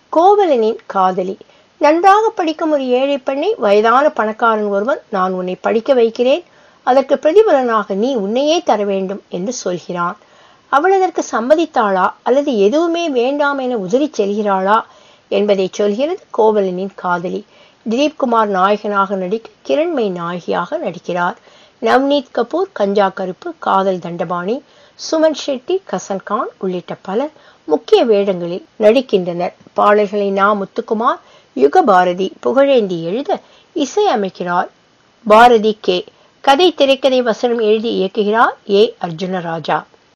கோவலனின் காதலி நன்றாக படிக்கும் ஒரு ஏழை பெண்ணை வயதான பணக்காரன் ஒருவன் நான் உன்னை படிக்க வைக்கிறேன் அதற்கு பிரதிபலனாக நீ உன்னையே தர வேண்டும் என்று சொல்கிறான் அவள் அதற்கு சம்மதித்தாளா அல்லது எதுவுமே வேண்டாம் என உதறிச் செல்கிறாளா என்பதை சொல்கிறது கோவலனின் காதலி திலீப் குமார் நாயகனாக நடிக்க கிரண்மை நாயகியாக நடிக்கிறார் நவ்னீத் கபூர் கஞ்சா கருப்பு காதல் தண்டபாணி சுமன் ஷெட்டி கசன் கான் உள்ளிட்ட பலர் முக்கிய வேடங்களில் நடிக்கின்றனர் பாடல்களை நா முத்துக்குமார் யுகபாரதி புகழேந்தி எழுத இசை அமைக்கிறார் பாரதி கே கதை திரைக்கதை வசனம் எழுதி இயக்குகிறார் ஏ அர்ஜுனராஜா